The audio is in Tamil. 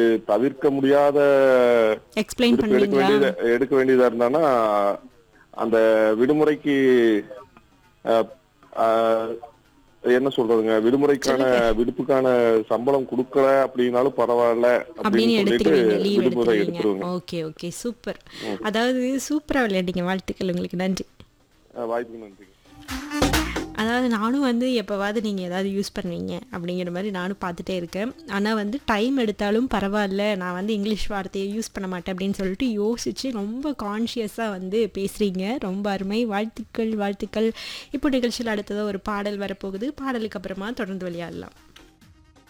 தவிர்க்க முடியாத எக்ஸ்பிளைன் விடுப்பு எடுக்க பண்ணுவீங்களா வேண்டியதா எடுக்க வேண்டியதா இருந்தானா அந்த விடுமுறைக்கு அஹ், அஹ், என்ன சொல்றதுங்க விடுமுறைக்கான விடுப்புக்கான சம்பளம் கொடுக்கல அப்படின்னாலும் பரவாயில்ல அப்படின்னு அப்படின்னு சொல்லிட்டு எடுத்துருவீங்க லீவ் விடுமுறை எடுத்துருவீங்க எடுத்துருவாங்க ஓகே ஓகே சூப்பர் அதாவது சூப்பரா விளையாண்டீங்க வாழ்த்துக்கள் உங்களுக்கு நன்றி அஹ், வாய்ப்புக்கு நன்றி அதாவது நானும் வந்து எப்போவாவது நீங்கள் ஏதாவது யூஸ் பண்ணுவீங்க அப்படிங்கிற மாதிரி நானும் பார்த்துட்டே இருக்கேன் ஆனால் வந்து டைம் எடுத்தாலும் பரவாயில்ல நான் வந்து இங்கிலீஷ் வார்த்தையை யூஸ் பண்ண மாட்டேன் அப்படின்னு சொல்லிட்டு யோசித்து ரொம்ப கான்ஷியஸாக வந்து பேசுகிறீங்க ரொம்ப அருமை வாழ்த்துக்கள் வாழ்த்துக்கள் இப்போ நிகழ்ச்சியில் அடுத்ததாக ஒரு பாடல் வரப்போகுது பாடலுக்கு அப்புறமா தொடர்ந்து விளையாடலாம்